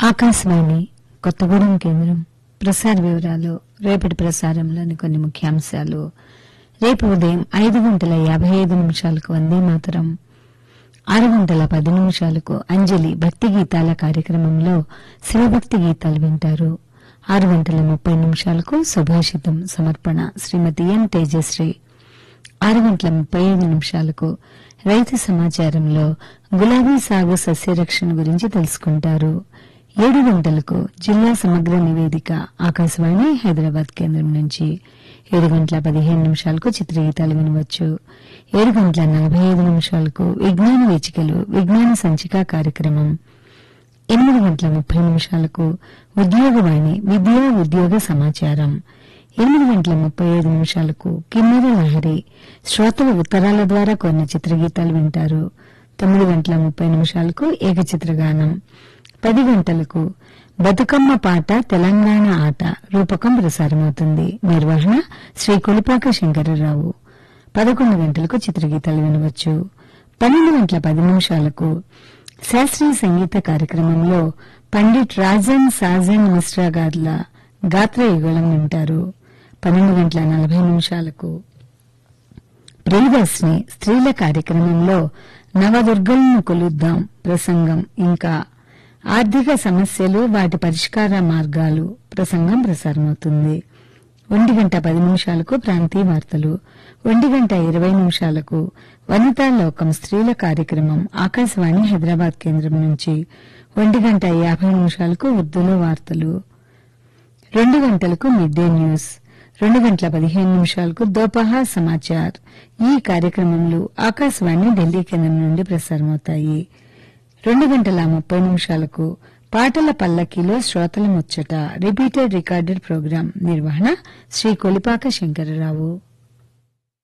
ఆకాశవాణి కొత్తగూడెం కేంద్రం ప్రసార వివరాలు రేపటి ప్రసారంలోని కొన్ని ముఖ్యాంశాలు రేపు ఉదయం ఐదు గంటల యాభై ఐదు నిమిషాలకు వందే మాతరం ఆరు గంటల పది నిమిషాలకు అంజలి భక్తి గీతాల కార్యక్రమంలో శివభక్తి గీతాలు వింటారు ఆరు గంటల ముప్పై నిమిషాలకు సుభాషితం సమర్పణ శ్రీమతి ఎన్ తేజశ్రీ ఆరు గంటల ముప్పై ఐదు నిమిషాలకు రైతు సమాచారంలో గులాబీ సాగు సస్యరక్షణ గురించి తెలుసుకుంటారు ఏడు గంటలకు జిల్లా సమగ్ర నివేదిక ఆకాశవాణి హైదరాబాద్ కేంద్రం నుంచి ఏడు గంటల పదిహేను నిమిషాలకు చిత్రగీతాలు వినవచ్చు ఏడు గంటల నలభై ఐదు నిమిషాలకు విజ్ఞాన వేచికలు విజ్ఞాన సంచిక కార్యక్రమం ఎనిమిది గంటల ముప్పై నిమిషాలకు ఉద్యోగవాణి విద్యా ఉద్యోగ సమాచారం ఎనిమిది గంటల ముప్పై ఐదు నిమిషాలకు కిన్నెర లహరి శ్రోతల ఉత్తరాల ద్వారా కొన్ని చిత్రగీతాలు వింటారు తొమ్మిది గంటల ముప్పై నిమిషాలకు ఏకచిత్రగానం పది గంటలకు బతుకమ్మ పాట తెలంగాణ ఆట రూపకం ప్రసారమవుతుంది నిర్వహణ శ్రీ కొలిపాక శంకరరావు పదకొండు గంటలకు చిత్రగీతాలు వినవచ్చు పన్నెండు గంటల పది నిమిషాలకు శాస్త్రీయ సంగీత కార్యక్రమంలో పండిట్ రాజన్ సాజన్ మిశ్రా గార్ల గాత్ర యుగళం వింటారు పన్నెండు గంటల నలభై నిమిషాలకు ప్రియదర్శిని స్త్రీల కార్యక్రమంలో నవదుర్గలను కొలుద్దాం ప్రసంగం ఇంకా ఆర్థిక సమస్యలు వాటి పరిష్కార మార్గాలు ప్రసంగం ప్రసారమవుతుంది ఒంటి గంట పది నిమిషాలకు ప్రాంతీయ వార్తలు ఒంటి గంట ఇరవై నిమిషాలకు వనితా లోకం స్త్రీల కార్యక్రమం ఆకాశవాణి హైదరాబాద్ కేంద్రం నుంచి ఒంటి గంట యాభై నిమిషాలకు ఉర్దూలో వార్తలు రెండు గంటలకు మిడ్ డే న్యూస్ రెండు గంటల పదిహేను నిమిషాలకు దోపహా సమాచార్ ఈ కార్యక్రమంలో ఆకాశవాణి ఢిల్లీ కేంద్రం నుండి ప్రసారమవుతాయి రెండు గంటల ముప్పై నిమిషాలకు పాటల పల్లకిలో శ్రోతల ముచ్చట రిపీటెడ్ రికార్డెడ్ ప్రోగ్రాం నిర్వహణ శ్రీ కొలిపాక శంకరరావు